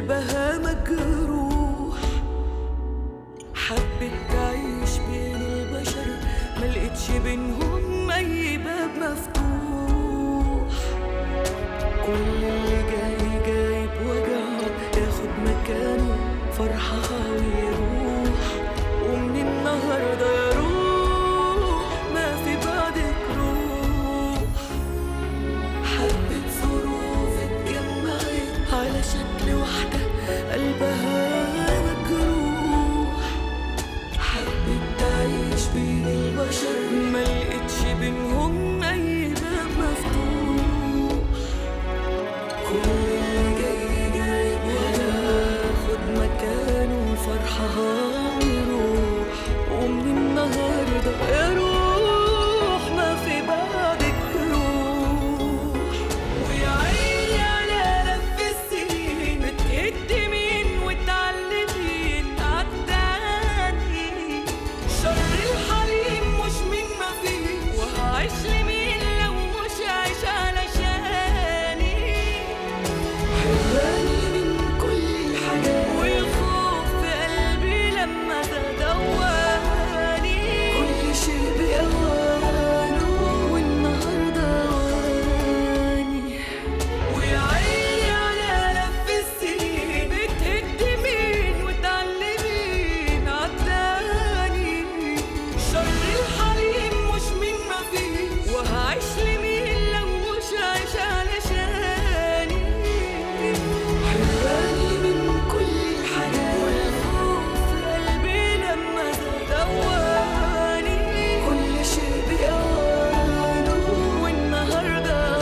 قلبها مجروح حبت تعيش بين البشر ملقتش بينهم أي باب مفتوح كل اللي جاي جاي بوجعه ياخد مكانه فرحها ويروح ومن النهارده يا روح ما في بعدك روح حبة ظروف اتجمعت على شكل واحدة قلبها مجروح حبت تعيش بين البشر ملقتش بينهم أي باب مفتوح كل اللي جاي جاي ياخد مكانه فرحها ويروح ومن النهارده يا روح ما في بعدك روح ويا عيني على لف السنين بتقدمين وتعلمين عالتاني شر الحليم مش من ما فيه وهعيش لمين لو مش عايش علشاني حراني من كل الحاجات والخوف في قلبي لما تدواني كل شيء بأوانه والنهارده أواني ويا عيني على لف السنين بتهدمين وتعلمين عالتاني شر الحليم مش من ما فيه وهعيش لمين لو مش عايش علشاني حراني من كل الحاجات والخوف في قلبي لما دواني كل شيء بأوانه والنهارده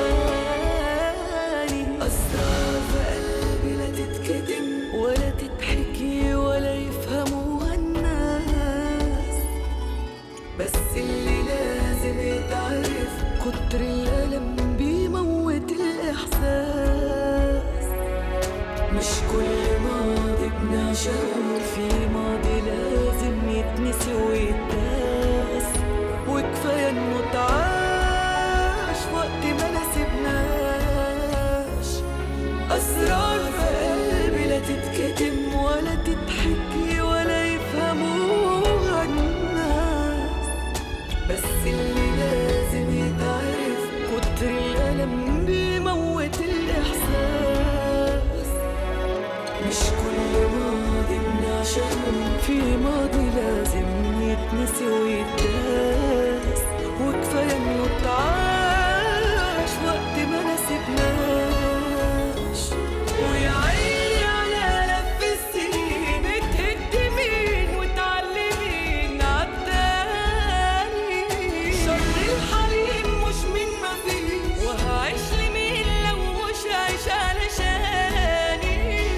أواني أسرار في قلبي لا تتكتم ولا تتحكي ولا يفهموها الناس بس اللي لازم يتعرف كتر الألم بيموت الإحساس مش كل ماضي بنعشقه في ماضي لازم يتنسي ويتداس وكفاية إنه اتعاش وقت ما نسيبناش أسرار في قلبي لا تتكتم ولا تتحكي ولا يفهموها الناس بس اللي لازم يتعرف كتر الألم بيموت الإحساس مش كل ماضي بنعشقه في ماضي لازم يتنسي ويتداس وكفاية إنه اتعاش وقت ما نسيبناش ويا عيني على لف السنين بتهدمين وتعلمين عالتاني شر الحليم مش من ما فيه وهعيش لمين لو مش عايش علشاني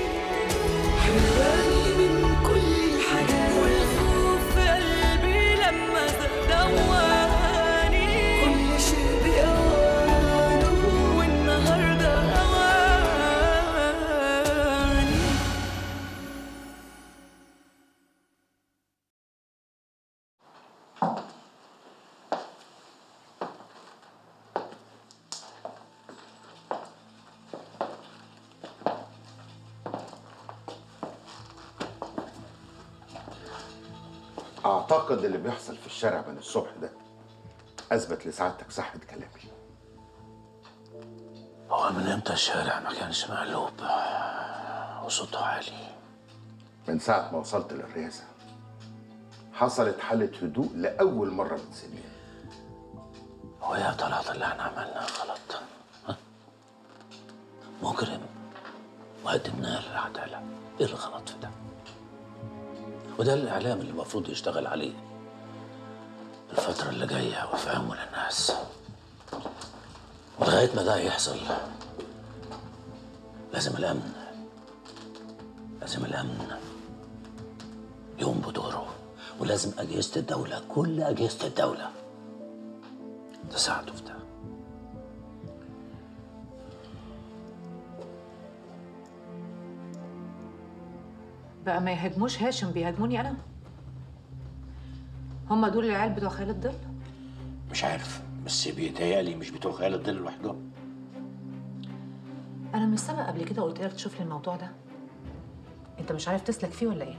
حراني من كل الحاجات والخوف في قلبي لما دواني كل شيء بأوانه والنهارده أواني اعتقد اللي بيحصل في الشارع من الصبح ده اثبت لسعادتك صحه كلامي هو من امتى الشارع ما كانش مقلوب وصوته عالي من ساعه ما وصلت للرئاسه حصلت حاله هدوء لاول مره من سنين ويا طلعت اللي احنا عملناه غلط ها؟ مجرم وقدمناه للعدالة ايه الغلط في ده وده الاعلام اللي المفروض يشتغل عليه الفترة اللي جاية ويفهموا للناس ولغاية ما ده يحصل لازم الأمن لازم الأمن يقوم بدوره ولازم أجهزة الدولة كل أجهزة الدولة تساعده في ده بقى ما يهاجموش هاشم بيهاجموني انا هما دول العيال بتوع خيال الظل مش عارف بس بيتهيألي مش بتوع خيال الظل لوحدهم انا مش سبق قبل كده قلت لك تشوف لي الموضوع ده انت مش عارف تسلك فيه ولا ايه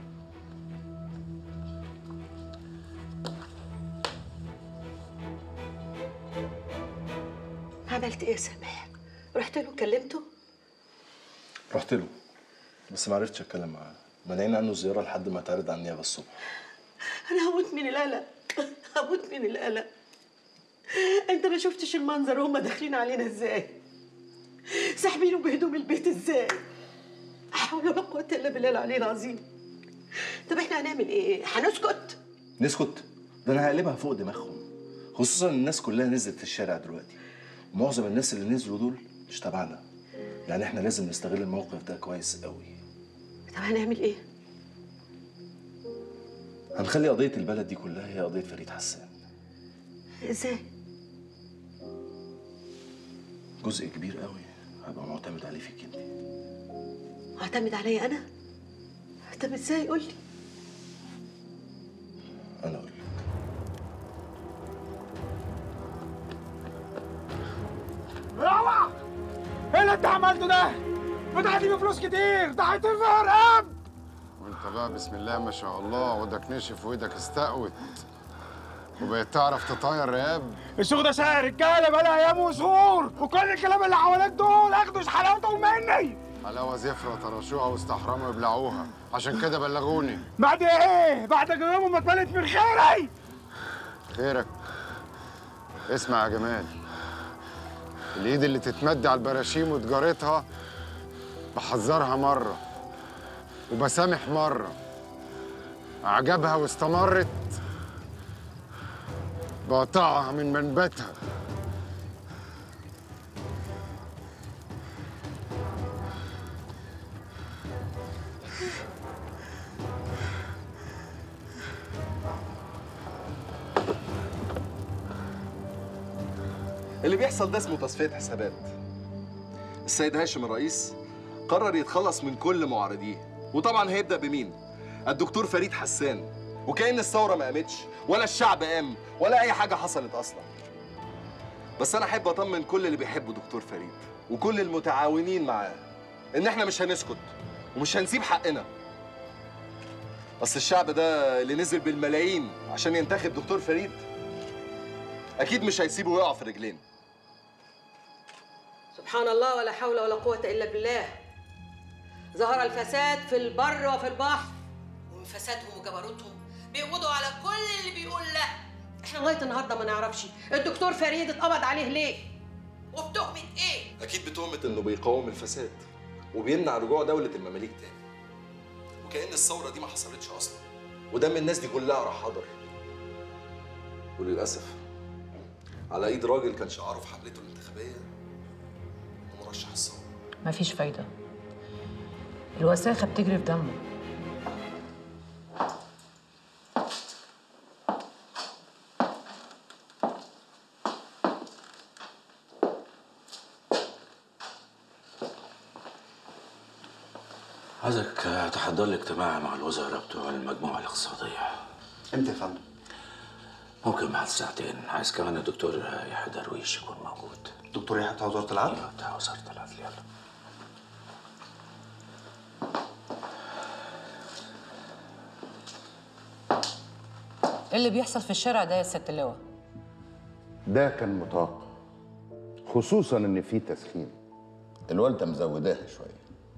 عملت ايه يا سماح؟ رحت له كلمته؟ رحت له بس ما عرفتش اتكلم معاه مانعين عنه زياره لحد ما تعرض على النيابه الصبح انا هموت من القلق هموت من القلق انت ما شفتش المنظر وهم داخلين علينا ازاي ساحبينه بهدوم البيت ازاي لا حول ولا قوه الا بالله العلي العظيم طب احنا هنعمل ايه هنسكت نسكت ده انا هقلبها فوق دماغهم خصوصا الناس كلها نزلت الشارع دلوقتي معظم الناس اللي نزلوا دول مش تبعنا يعني احنا لازم نستغل الموقف ده كويس قوي طب هنعمل ايه هنخلي قضيه البلد دي كلها هي قضيه فريد حسان ازاي جزء كبير قوي هبقى معتمد عليه فيك انت اعتمد عليا انا طب ازاي قول لي انا اقول لك روح ايه اللي انت عملته ده؟ فتحت لي فلوس كتير ده هيتفهم ارهاب وانت بقى بسم الله ما شاء الله عودك نشف وايدك استقوت وبقيت تعرف تطاير رقاب السوق ده سعر رجاله بقى ايام وشهور وكل الكلام اللي حواليك دول اخدوا حلاوتهم مني حلاوه زفره طرشوها واستحرموا يبلعوها عشان كده بلغوني بعد ايه؟ بعد جنوبهم ما اتملت من خيري خيرك اسمع يا جمال الايد اللي تتمد على البراشيم وتجارتها بحذرها مره وبسامح مره عجبها واستمرت بقطعها من منبتها اللي بيحصل ده اسمه تصفيه حسابات السيد هاشم الرئيس قرر يتخلص من كل معارضيه وطبعا هيبدا بمين الدكتور فريد حسان وكأن الثوره ما قامتش ولا الشعب قام ولا اي حاجه حصلت اصلا بس انا احب اطمن كل اللي بيحبوا دكتور فريد وكل المتعاونين معاه ان احنا مش هنسكت ومش هنسيب حقنا اصل الشعب ده اللي نزل بالملايين عشان ينتخب دكتور فريد اكيد مش هيسيبه يقع في رجلين سبحان الله ولا حول ولا قوة إلا بالله ظهر الفساد في البر وفي البحر ومن فسادهم وجبروتهم بيقبضوا على كل اللي بيقول لا احنا لغاية النهاردة ما نعرفش الدكتور فريد اتقبض عليه ليه وبتهمة ايه اكيد بتهمه انه بيقاوم الفساد وبيمنع رجوع دوله المماليك تاني وكأن الثوره دي ما حصلتش اصلا ودم الناس دي كلها راح حضر وللاسف على ايد راجل كان شعاره في حملته الانتخابيه انه مرشح الثوره مفيش فايدة الوساخة بتجري في دمه عايزك تحضر لي اجتماع مع الوزراء بتوع المجموعة الاقتصادية امتى يا فندم؟ ممكن بعد ساعتين عايز كمان الدكتور يحيى درويش يكون موجود دكتور يحيى بتاع وزاره العدل؟ ايوه بتاع وزارة العدل يلا ايه اللي بيحصل في الشارع ده يا ست اللواء ده كان متوقع خصوصا ان في تسخين الوالده مزوداها شويه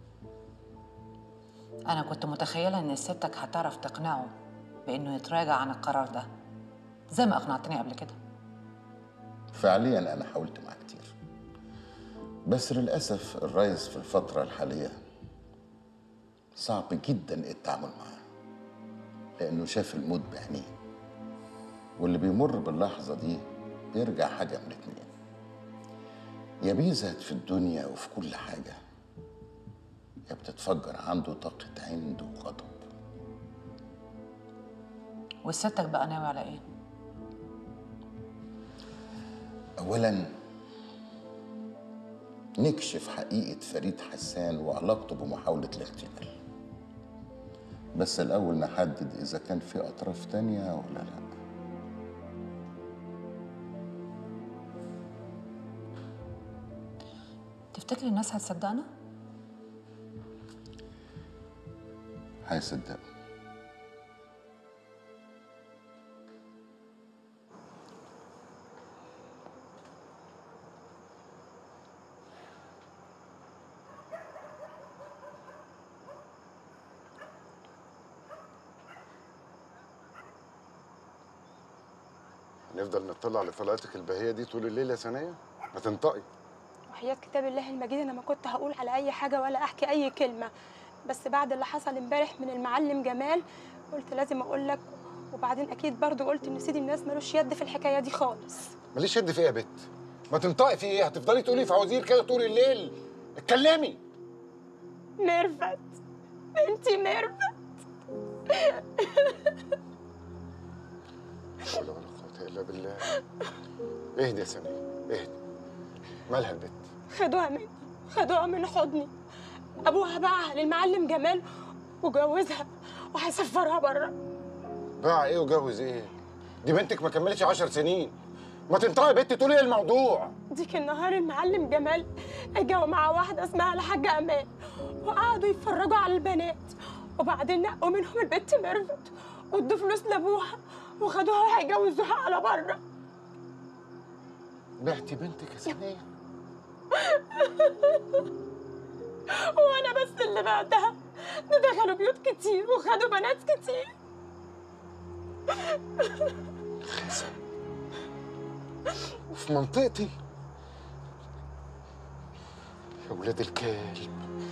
انا كنت متخيلة ان ستك هتعرف تقنعه بانه يتراجع عن القرار ده زي ما اقنعتني قبل كده فعليا انا حاولت معاه كتير بس للاسف الرئيس في الفتره الحاليه صعب جدا التعامل معاه لانه شاف الموت بعينيه واللي بيمر باللحظه دي بيرجع حاجه من اتنين يا بيزهد في الدنيا وفي كل حاجه يا بتتفجر عنده طاقه عند وغضب وستك بقى ناوي على ايه اولا نكشف حقيقه فريد حسان وعلاقته بمحاوله الاغتيال بس الاول نحدد اذا كان في اطراف تانية ولا لا تفتكر الناس هتصدقنا هيصدقوا نفضل نطلع لطلعتك البهيه دي طول الليل يا ثانيه ما تنطقي وحياة كتاب الله المجيد انا ما كنت هقول على اي حاجه ولا احكي اي كلمه بس بعد اللي حصل امبارح من المعلم جمال قلت لازم اقول لك وبعدين اكيد برضو قلت ان سيدي الناس ملوش يد في الحكايه دي خالص ماليش يد في ايه يا بت ما تنطقي في ايه هتفضلي تقولي فوازير كده طول الليل اتكلمي ميرفت بنتي ميرفت لا حول ولا قوه الا بالله اهدي يا ثانيه اهدي مالها البت خدوها مني خدوها من حضني ابوها باعها للمعلم جمال وجوزها وهيسفرها بره باع ايه وجوز ايه دي بنتك ما كملتش عشر سنين ما تنطقي يا بت تقولي ايه الموضوع ديك النهار المعلم جمال اجوا مع واحده اسمها الحاجه امان وقعدوا يتفرجوا على البنات وبعدين نقوا منهم البت ميرفت وادوا فلوس لابوها وخدوها وهيجوزوها على بره بعتي بنتك يا ثانيه وانا بس اللي بعتها ده دخلوا بيوت كتير وخدوا بنات كتير وفي منطقتي يا ولاد الكلب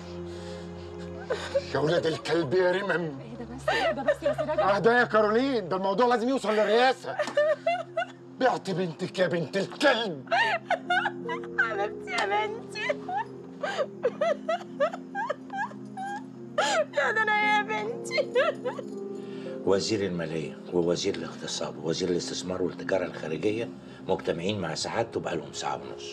يا ولاد الكلب يا رمم ايه ده بس ايه ده بس يا سراج اهدى يا كارولين ده الموضوع لازم يوصل للرئاسه بعت بنتك يا بنت الكلب حبيبتي يا بنتي يا ده انا يا بنتي وزير المالية ووزير الاقتصاد ووزير الاستثمار والتجارة الخارجية مجتمعين مع سعادته بقالهم ساعة ونص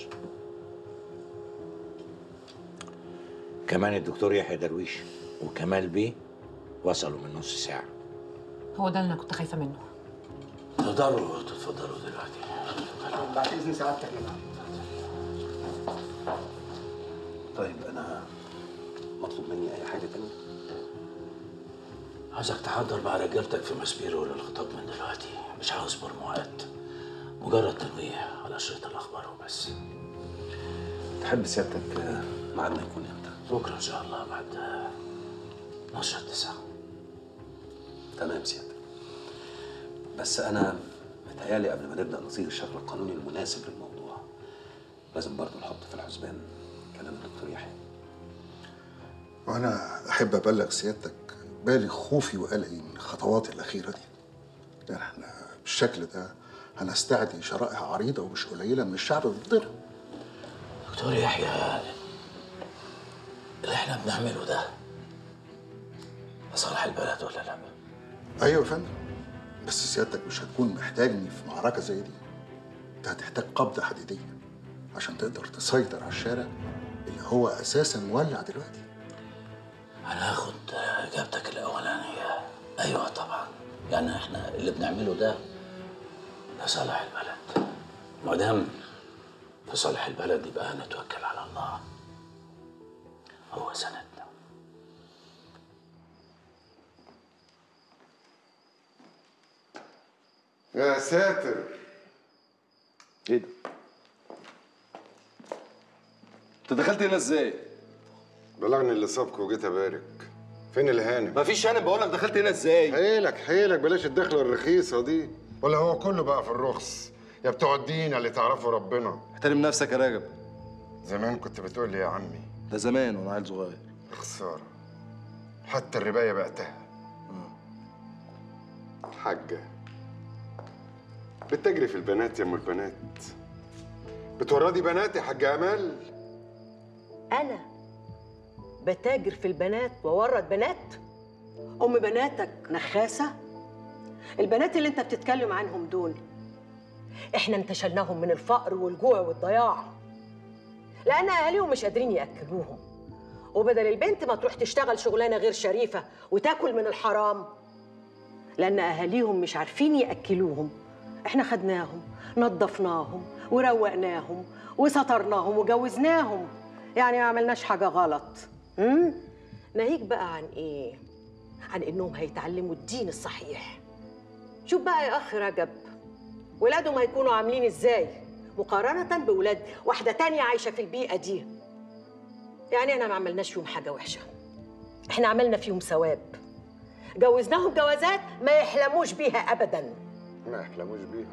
كمان الدكتور يحيى درويش وكمال بيه وصلوا من نص ساعة هو ده اللي انا كنت خايفه منه تقدروا تتفضلوا دلوقتي بعد اذن سعادتك طيب انا مطلوب مني اي حاجه تانية عايزك تحضر بقى رجالتك في مسبيرو للخطاب من دلوقتي مش عاوز برموهات مجرد تنويه على شريط الأخبار وبس تحب سيادتك آه، ميعادنا يكون امتى بكرة إن شاء الله بعد نشرة تسعة تمام سيادتك بس انا متهيألي قبل ما نبدا نصيغ الشكل القانوني المناسب للموضوع لازم برضه نحط في الحسبان كلام الدكتور يحيى وأنا أحب أبلغ سيادتك بالغ خوفي وقلقي من الخطوات الأخيرة دي لأن احنا بالشكل ده هنستعدي شرائح عريضة ومش قليلة من الشعب ضدنا دكتور يحيى اللي احنا بنعمله ده لصالح البلد ولا لا؟ أيوة يا فندم بس سيادتك مش هتكون محتاجني في معركة زي دي أنت هتحتاج قبضة حديدية عشان تقدر تسيطر على الشارع اللي هو أساسا مولع دلوقتي أنا هاخد إجابتك الأولانية أيوه طبعا يعني احنا اللي بنعمله ده لصالح البلد ما دام في صالح البلد يبقى نتوكل على الله هو سندنا يا ساتر ايه ده؟ انت دخلت هنا ازاي؟ بلغني اللي سابك وجيت ابارك فين الهانم مفيش هانم بقول لك دخلت هنا ازاي؟ حيلك حيلك بلاش الدخله الرخيصه دي ولا هو كله بقى في الرخص يا بتوع الدين اللي تعرفوا ربنا احترم نفسك يا راجب زمان كنت بتقول لي يا عمي ده زمان وانا عيل صغير خساره حتى الربايه بعتها حاجه بتجري في البنات يا ام البنات بتوردي بنات يا حاجه امال أنا بتاجر في البنات وورد بنات أم بناتك نخاسة البنات اللي أنت بتتكلم عنهم دول إحنا انتشلناهم من الفقر والجوع والضياع لأن أهاليهم مش قادرين يأكلوهم وبدل البنت ما تروح تشتغل شغلانة غير شريفة وتاكل من الحرام لأن أهاليهم مش عارفين يأكلوهم إحنا خدناهم نظفناهم وروقناهم وسترناهم وجوزناهم يعني ما عملناش حاجة غلط امم ناهيك بقى عن إيه عن انهم هيتعلموا الدين الصحيح شوف بقى يا اخ رجب ولادهم هيكونوا عاملين ازاي مقارنة بولاد واحدة تانية عايشة في البيئة دي يعني احنا ما عملناش فيهم حاجة وحشة احنا عملنا فيهم ثواب جوزناهم جوازات ما يحلموش بيها ابدا ما يحلموش بيها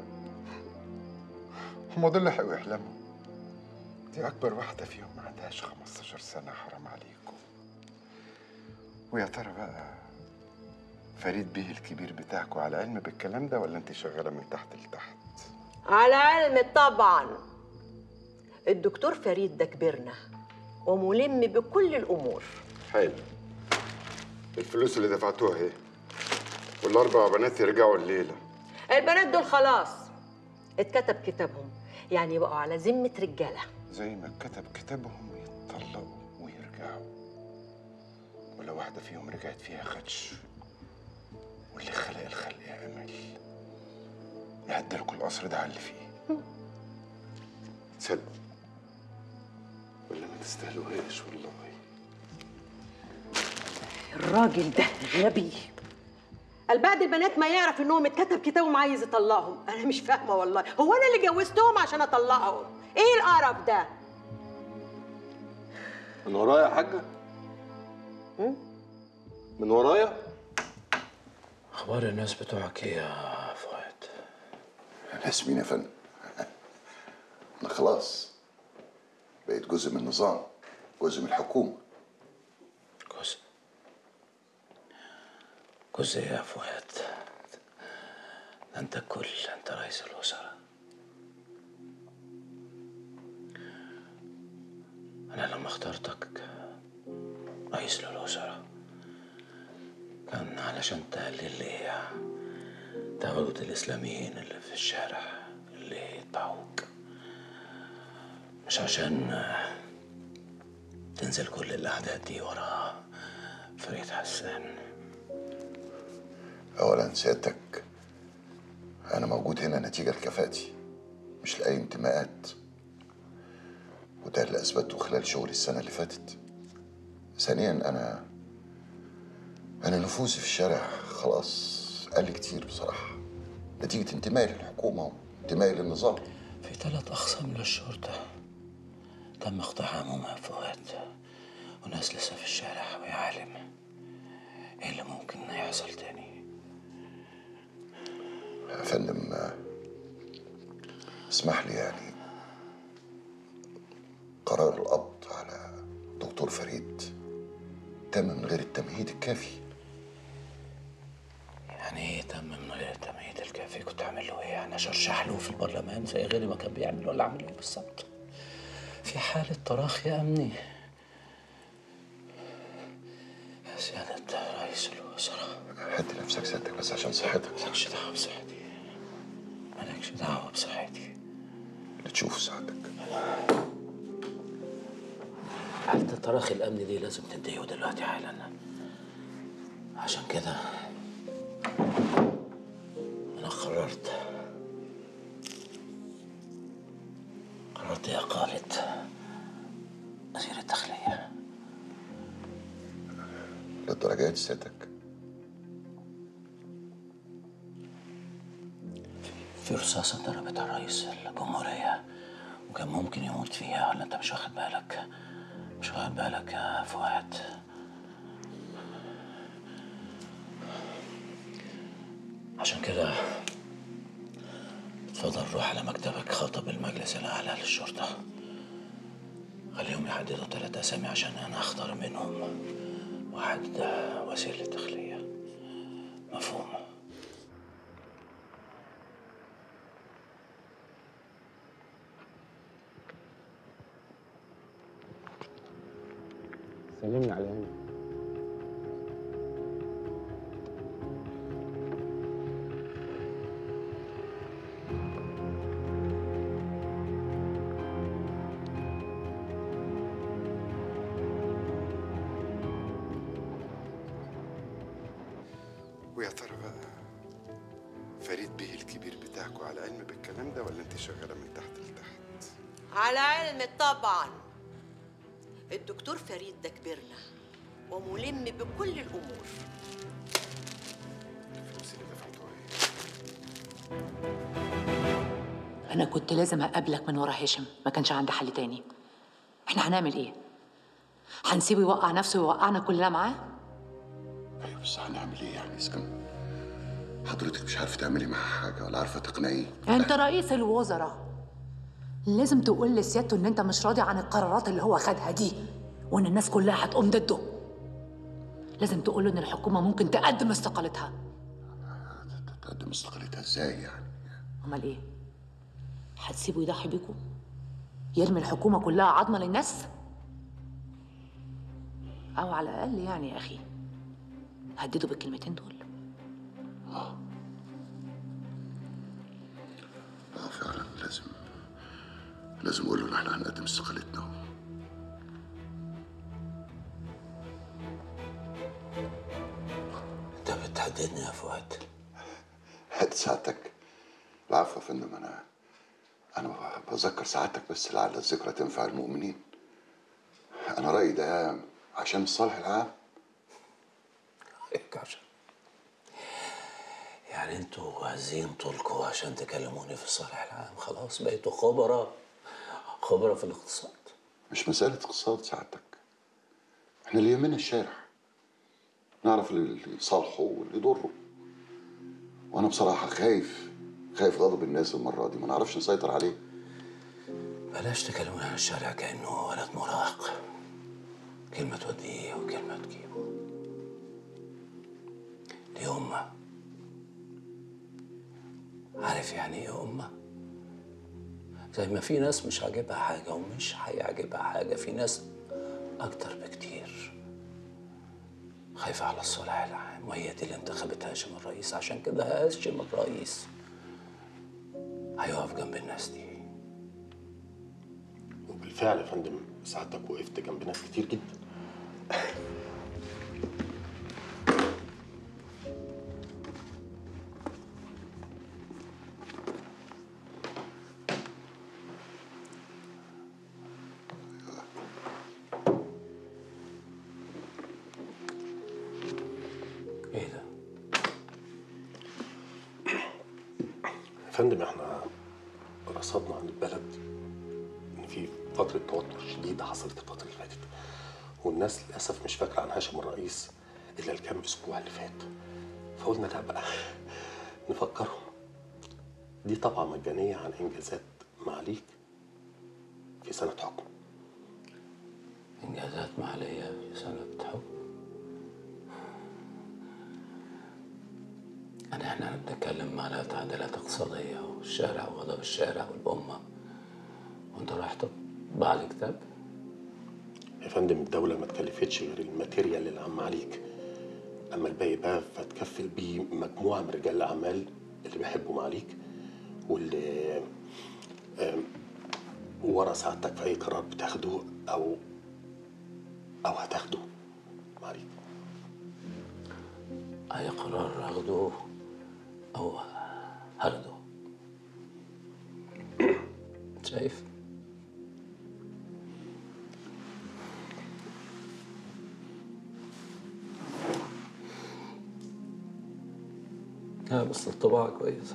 هم دول لحقوا يحلموا دي أكبر واحدة فيهم ما عندهاش 15 سنة حرام عليكم ويا ترى بقى فريد بيه الكبير بتاعكوا على علم بالكلام ده ولا انت شغالة من تحت لتحت؟ على علم طبعا الدكتور فريد ده كبرنا وملم بكل الامور حلو الفلوس اللي دفعتوها اهي والأربع بنات يرجعوا الليلة البنات دول خلاص اتكتب كتابهم يعني بقوا على ذمة رجالة زي ما كتب كتابهم يتطلقوا ويرجعوا ولو واحدة فيهم رجعت فيها خدش واللي خلق الخلق يا أمل يعدلكوا القصر ده على اللي فيه تصدق ولا ما تستاهلوهاش والله الراجل ده غبي قال بعد البنات ما يعرف انهم اتكتب كتابهم عايز يطلقهم انا مش فاهمه والله هو انا اللي جوزتهم عشان اطلقهم ايه القرف ده من ورايا يا حاجة؟ من ورايا؟ اخبار الناس بتوعك ايه يا فؤاد ناس مين يا فندم؟ أنا خلاص بقيت جزء من النظام جزء من الحكومة جزء جزء يا فؤاد ده انت الكل انت رئيس الوزراء انا لما اخترتك رئيس للوزراء كان علشان تقلل لي تعود الاسلاميين اللي في الشارع اللي يتبعوك مش عشان تنزل كل الاعداد دي ورا فريد حسان أولا سيادتك أنا موجود هنا نتيجة لكفاءتي مش لأي انتماءات وده اللي أثبته خلال شغلي السنة اللي فاتت ثانيا أنا أنا نفوذي في الشارع خلاص قل كتير بصراحة نتيجة انتمائي للحكومة وانتمائي للنظام في ثلاث أقسام للشرطة تم اقتحامهم يا فؤاد وناس لسه في الشارع ويا عالم ايه اللي ممكن يحصل تاني يا فندم آه، اسمح لي يعني قرار القبض على دكتور فريد تم من غير التمهيد الكافي يعني ايه تم من غير التمهيد الكافي كنت عامل له ايه يعني اشرشح له في البرلمان زي غيري ما كان بيعمل ولا عامل ايه بالظبط في حالة تراخي أمني يا سيادة رئيس الوزراء هدي نفسك سيادتك بس عشان صحتك مالكش دعوة بصحتي مالكش دعوة بصحتي اللي تشوفه سعادتك حالة التراخي الأمني دي لازم تنتهي دلوقتي حالا عشان كده أنا قررت قررت إقالة وزير الداخلية للدرجة دي سيادتك في رصاصة ضربت على رئيس الجمهورية وكان ممكن يموت فيها ولا أنت مش واخد بالك مش واخد بالك يا فؤاد عشان كده اتفضل روح على مكتبك خاطب المجلس الأعلى للشرطة خليهم يحددوا ثلاث أسامي عشان أنا أختار منهم واحد وزير للداخلية مفهوم سلمنا على هنا ويا ترى بقى فريد بيه الكبير بتاعكوا على علم بالكلام ده ولا انت شغالة من تحت لتحت؟ على علم طبعا الدكتور فريد ده كبرنا وملم بكل الامور انا كنت لازم اقابلك من ورا هاشم ما كانش عندي حل تاني احنا هنعمل ايه هنسيبه يوقع نفسه ويوقعنا كلنا معاه ايوه بس هنعمل ايه يعني اذا كان حضرتك مش عارفه تعملي معاه حاجه ولا عارفه تقنعيه انت رئيس الوزراء لازم تقول لسيادته ان انت مش راضي عن القرارات اللي هو خدها دي وان الناس كلها هتقوم ضده لازم تقول له ان الحكومه ممكن تقدم استقالتها تقدم استقالتها ازاي يعني امال ايه هتسيبه يضحي بيكم يرمي الحكومه كلها عظمه للناس او على الاقل يعني يا اخي هدده بالكلمتين دول اه فعلا لازم لازم اقول له ان احنا هنقدم استقالتنا انت بتهددني يا فؤاد هات ساعتك العفو يا فندم انا انا بذكر سعادتك بس لعل الذكرى تنفع المؤمنين انا رايي ده عشان الصالح العام هيك عشان يعني انتوا عايزين طولكوا عشان تكلموني في الصالح العام خلاص بقيتوا خبراء خبراء في الاقتصاد مش مسألة اقتصاد سعادتك احنا اللي يهمنا الشارع نعرف اللي يصالحه واللي يضره وانا بصراحة خايف خايف غضب الناس المرة دي ما نعرفش نسيطر عليه بلاش تكلموني عن الشارع كأنه ولد مراهق كلمة توديه وكلمة تجيبه دي أمة عارف يعني إيه أمة؟ زي ما في ناس مش عاجبها حاجة ومش هيعجبها حاجة في ناس أكتر بكتير خايفة على الصالح العام وهي دي اللي انتخبت هاشم الرئيس عشان كده هاشم الرئيس هيقف جنب الناس دي وبالفعل يا فندم سعادتك وقفت جنب ناس كتير جدا ايه ده؟ يا فندم احنا رصدنا عن البلد ان في فترة توتر شديدة حصلت الفترة اللي فاتت والناس للأسف مش فاكرة عن هاشم الرئيس إلا الكام أسبوع اللي فات فقلنا لا بقى نفكرهم دي طبعا مجانية عن إنجازات معاليك في سنة حكم إنجازات معالية في سنة حكم أنا إحنا بنتكلم على تعديلات اقتصادية والشارع وغضب الشارع والأمة وأنت رايح تطبع لي كتاب يا فندم الدولة ما تكلفتش غير الماتيريال اللي عم عليك أما الباقي بقى فتكفل بيه مجموعة من رجال الأعمال اللي بيحبوا معاليك واللي آم، ورا سعادتك في أي قرار بتاخده أو أو هتاخده معاليك أي قرار أخده أو هاخده شايف لا بس الطباعة كويسة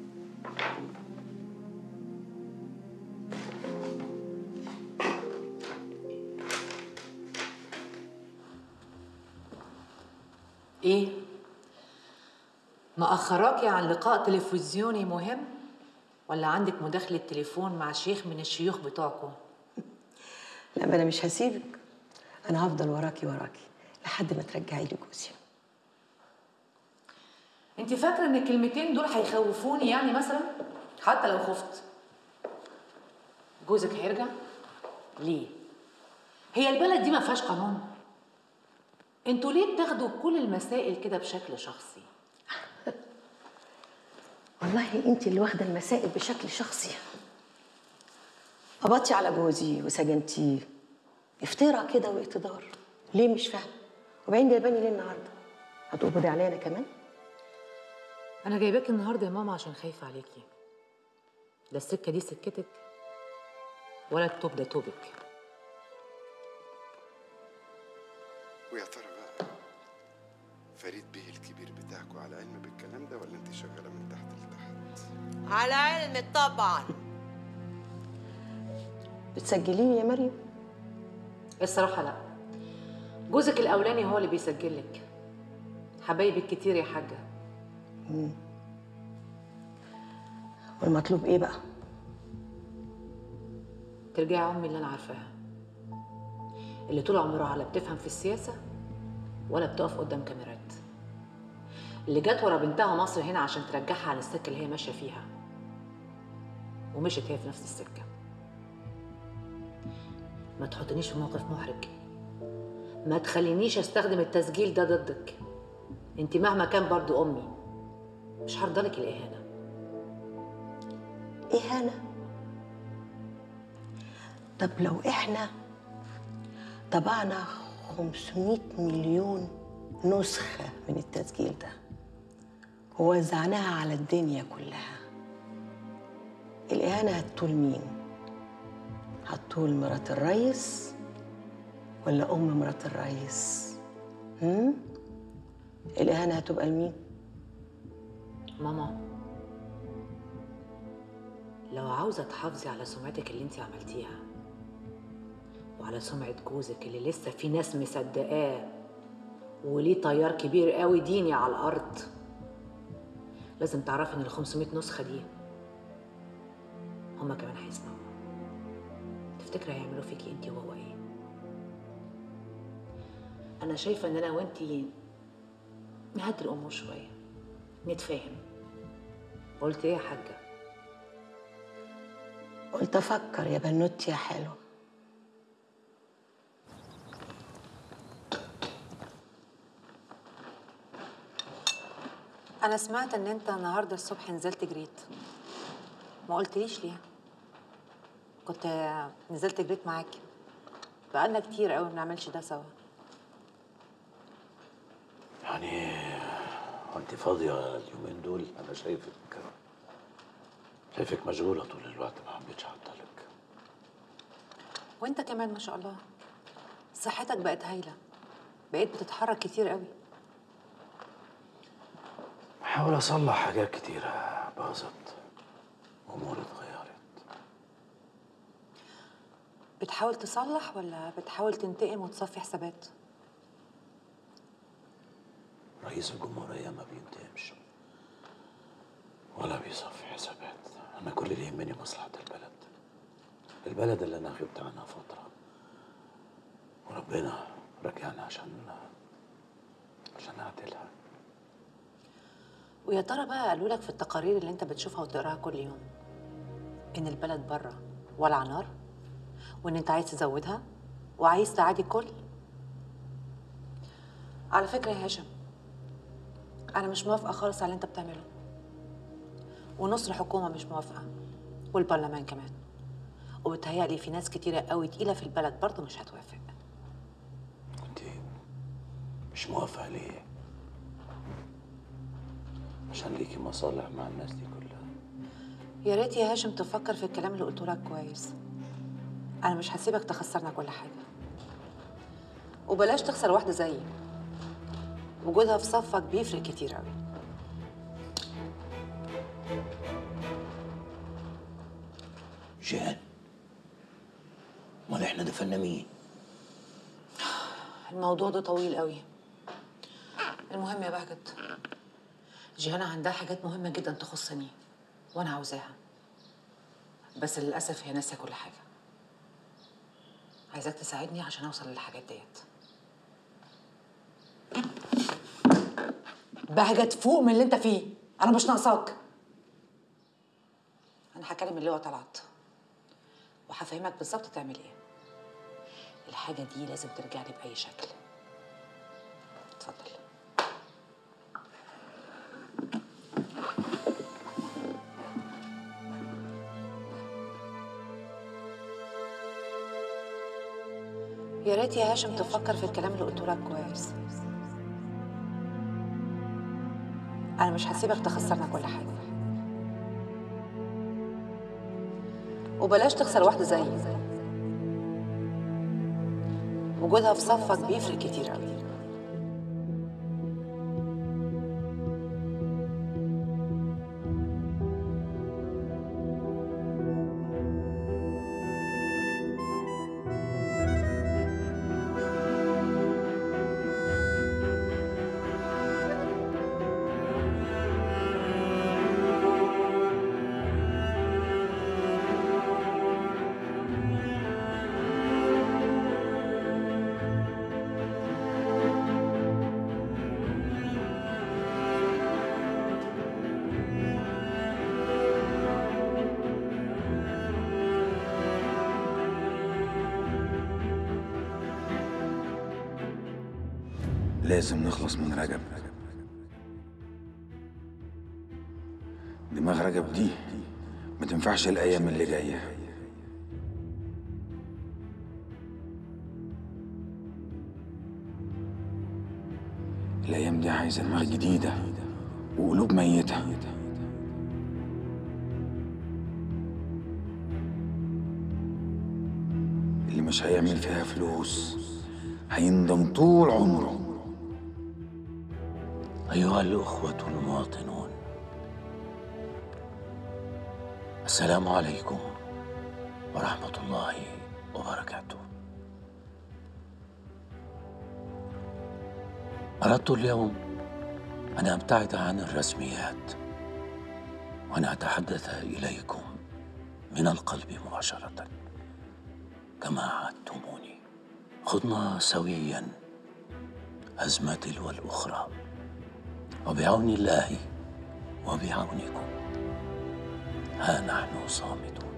ايه مأخراكي عن لقاء تلفزيوني مهم ولا عندك مداخلة تليفون مع شيخ من الشيوخ بتوعكم لا ما انا مش هسيبك انا هفضل وراكي وراكي لحد ما ترجعي لي جوزي انت فاكرة ان الكلمتين دول هيخوفوني يعني مثلا حتى لو خفت جوزك هيرجع ليه هي البلد دي ما فيهاش قانون انتوا ليه بتاخدوا كل المسائل كده بشكل شخصي والله انت اللي واخده المسائل بشكل شخصي قبضتي على جوزي وسجنتيه افتراء كده واقتدار ليه مش فاهمه وبعدين جايباني ليه النهارده هتقبضي عليا انا كمان انا جايباك النهارده يا ماما عشان خايفه عليكي لا السكه دي سكتك ولا التوب ده توبك ويا ترى بقى فريد بيه الكبير بتاعكوا على علم بالكلام ده ولا انت شغاله من تحت لتحت على علم طبعا بتسجليني يا مريم الصراحة لا جوزك الأولاني هو اللي بيسجل لك حبايبك كتير يا حاجة مم. والمطلوب ايه بقى ترجعي أمي اللي أنا عارفاها اللي طول عمرها لا بتفهم في السياسة ولا بتقف قدام كاميرات اللي جت ورا بنتها مصر هنا عشان ترجعها على السكة اللي هي ماشية فيها ومشت هي في نفس السكة ما تحطنيش في موقف محرج ما تخلينيش استخدم التسجيل ده ضدك انت مهما كان برضو امي مش هرضالك الاهانه إهانة طب لو إحنا طبعنا 500 مليون نسخة من التسجيل ده ووزعناها على الدنيا كلها الإهانة هتطول مين؟ هتطول مرات الريس ولا أم مرات الريس؟ هم؟ الإهانة هتبقى لمين؟ ماما لو عاوزه تحافظي على سمعتك اللي انت عملتيها وعلى سمعه جوزك اللي لسه في ناس مصدقاه وليه طيار كبير قوي ديني على الارض لازم تعرفي ان ال 500 نسخه دي هما كمان هيسمعوا تفتكري هيعملوا فيكي انت وهو ايه انا شايفه ان انا وانتي نهدي الامور شويه نتفاهم قلت ايه يا حاجه قلت أفكر يا بنوتي يا حلو انا سمعت ان انت النهارده الصبح نزلت جريت ما قلتليش ليه كنت نزلت جريت معاكي بقالنا كتير قوي ما بنعملش ده سوا يعني وانت فاضية اليومين دول أنا شايفك شايفك مشغولة طول الوقت ما حبيتش أعطلك وانت كمان ما شاء الله صحتك بقت هايله بقيت بتتحرك كتير قوي بحاول أصلح حاجات كتيرة باظت أموري اتغيرت بتحاول تصلح ولا بتحاول تنتقم وتصفي حسابات رئيس الجمهورية ما بينتقمش ولا بيصفي حسابات أنا كل اللي يهمني مصلحة البلد البلد اللي أنا غبت عنها فترة وربنا رجعنا عشان عشان نعدلها ويا ترى بقى قالوا لك في التقارير اللي انت بتشوفها وتقراها كل يوم ان البلد بره ولع نار وان انت عايز تزودها وعايز تعادي الكل على فكره يا هاشم انا مش موافقه خالص على اللي انت بتعمله ونص الحكومه مش موافقه والبرلمان كمان وبتهيألي في ناس كتيرة قوي تقيلة في البلد برضه مش هتوافق مش موافقة ليه؟ عشان ليكي مصالح مع الناس دي كلها يا ريت يا هاشم تفكر في الكلام اللي قلته لك كويس انا مش هسيبك تخسرنا كل حاجه وبلاش تخسر واحده زيي وجودها في صفك بيفرق كتير قوي جيهان امال احنا دفنا مين؟ الموضوع ده طويل قوي المهم يا بهجت جيهان عندها حاجات مهمه جدا تخصني وانا عاوزاها بس للاسف هي ناسيه كل حاجه عايزاك تساعدني عشان اوصل للحاجات ديت بهجت فوق من اللي انت فيه انا مش ناقصاك انا هكلم اللواء طلعت وهفهمك بالظبط تعمل ايه الحاجه دي لازم ترجع لي باي شكل اتفضل يا ريت يا هاشم تفكر في الكلام اللي قلته لك كويس انا مش هسيبك تخسرنا كل حاجه وبلاش تخسر واحده زيي وجودها في صفك بيفرق كتير قوي لازم نخلص من رجب دماغ رجب دي ما تنفعش الايام اللي جايه الايام دي عايزه دماغ جديده وقلوب ميته اللي مش هيعمل فيها فلوس هيندم طول عمره أيها الأخوة المواطنون السلام عليكم ورحمة الله وبركاته أردت اليوم أن أبتعد عن الرسميات وأن أتحدث إليكم من القلب مباشرة كما عدتموني خضنا سويا أزمة تلو الأخرى وبعون الله وبعونكم ها نحن صامتون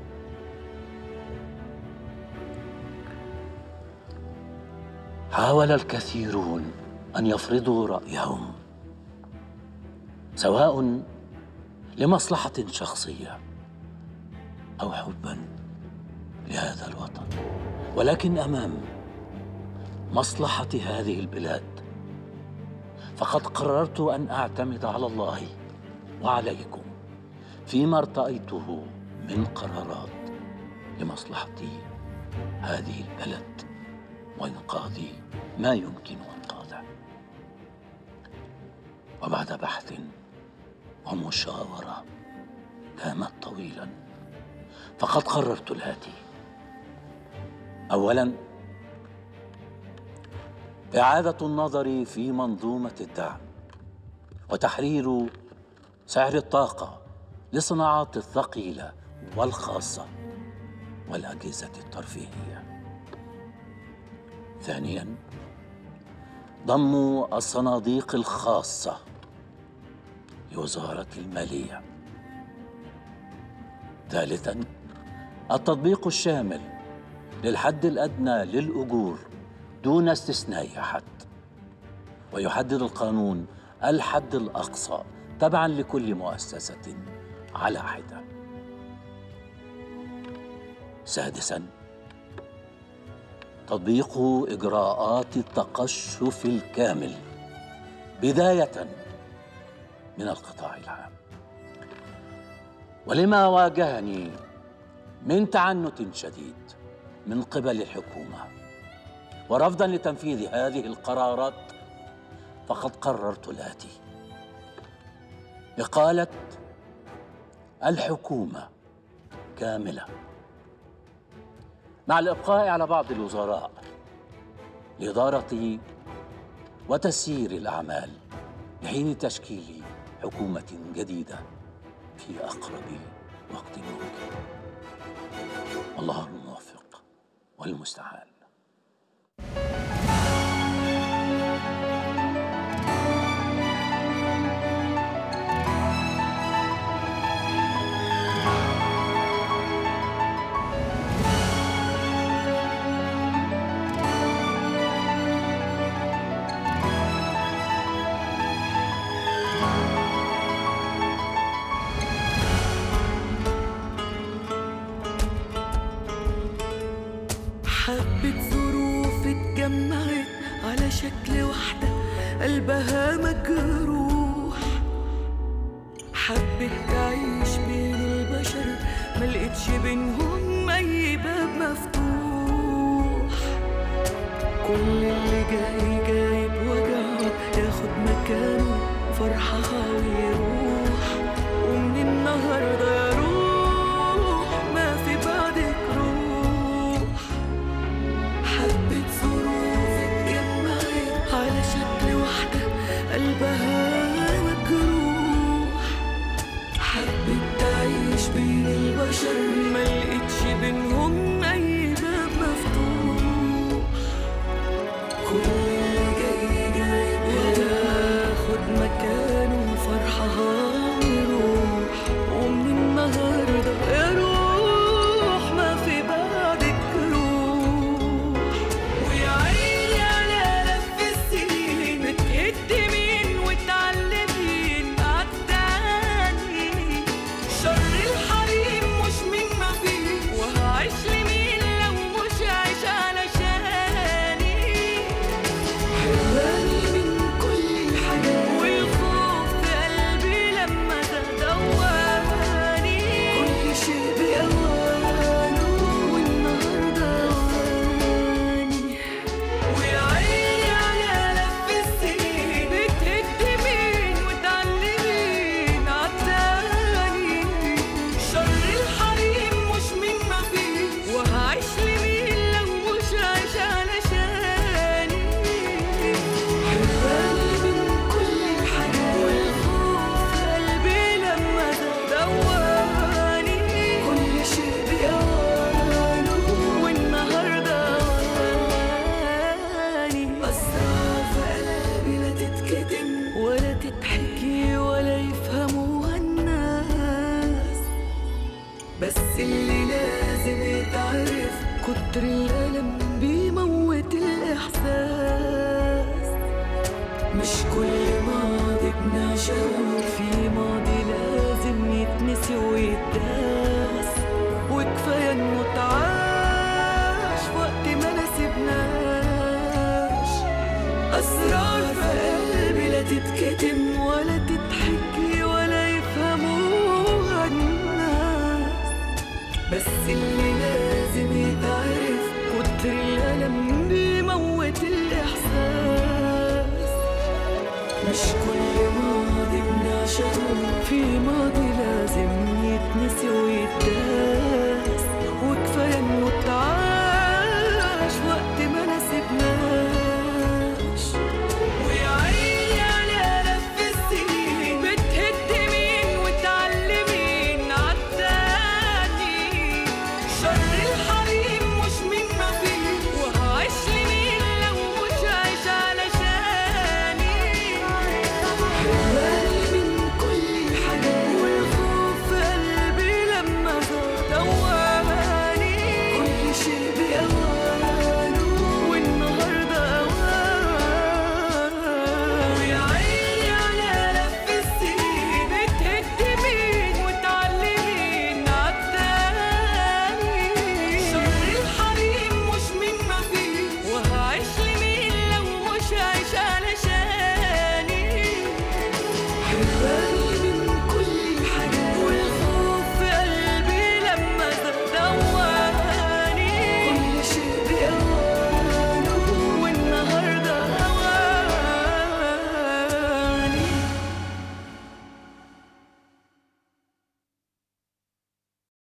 حاول الكثيرون ان يفرضوا رايهم سواء لمصلحه شخصيه او حبا لهذا الوطن ولكن امام مصلحه هذه البلاد فقد قررت ان اعتمد على الله وعليكم فيما ارتأيته من قرارات لمصلحة هذه البلد وإنقاذ ما يمكن إنقاذه وبعد بحث ومشاورة دامت طويلا فقد قررت الآتي أولا إعادة النظر في منظومة الدعم وتحرير سعر الطاقة للصناعات الثقيلة والخاصة والأجهزة الترفيهية. ثانياً ضم الصناديق الخاصة لوزارة المالية. ثالثاً التطبيق الشامل للحد الأدنى للأجور دون استثناء أحد. ويحدد القانون الحد الأقصى تبعاً لكل مؤسسة على حدة سادسا تطبيق إجراءات التقشف الكامل بداية من القطاع العام ولما واجهني من تعنت شديد من قبل الحكومة ورفضا لتنفيذ هذه القرارات فقد قررت الآتي إقالة الحكومة كاملة مع الإبقاء على بعض الوزراء لإدارة وتسيير الأعمال لحين تشكيل حكومة جديدة في أقرب وقت ممكن الله الموفق والمستعان حبة ظروف اتجمعت على شكل واحدة قلبها مجروح حبت تعيش بين البشر ملقتش بينهم أي باب مفتوح كل اللي جاي جاي بوجعه ياخد مكانه فرحها ويروح ومن النهارده يا روح ما في بعدك روح حبة ظروف اتجمعت على شكل واحدة قلبها مجروح حبت تعيش بين البشر ملقتش بينهم أي باب مفتوح كل اللي جاي جاي بياخد مكانه فرحها ويروح ومن النهارده يا روح ما في بعدك روح ويا عيني على لف السنين في ماضي لازم يتنسي ويتداوى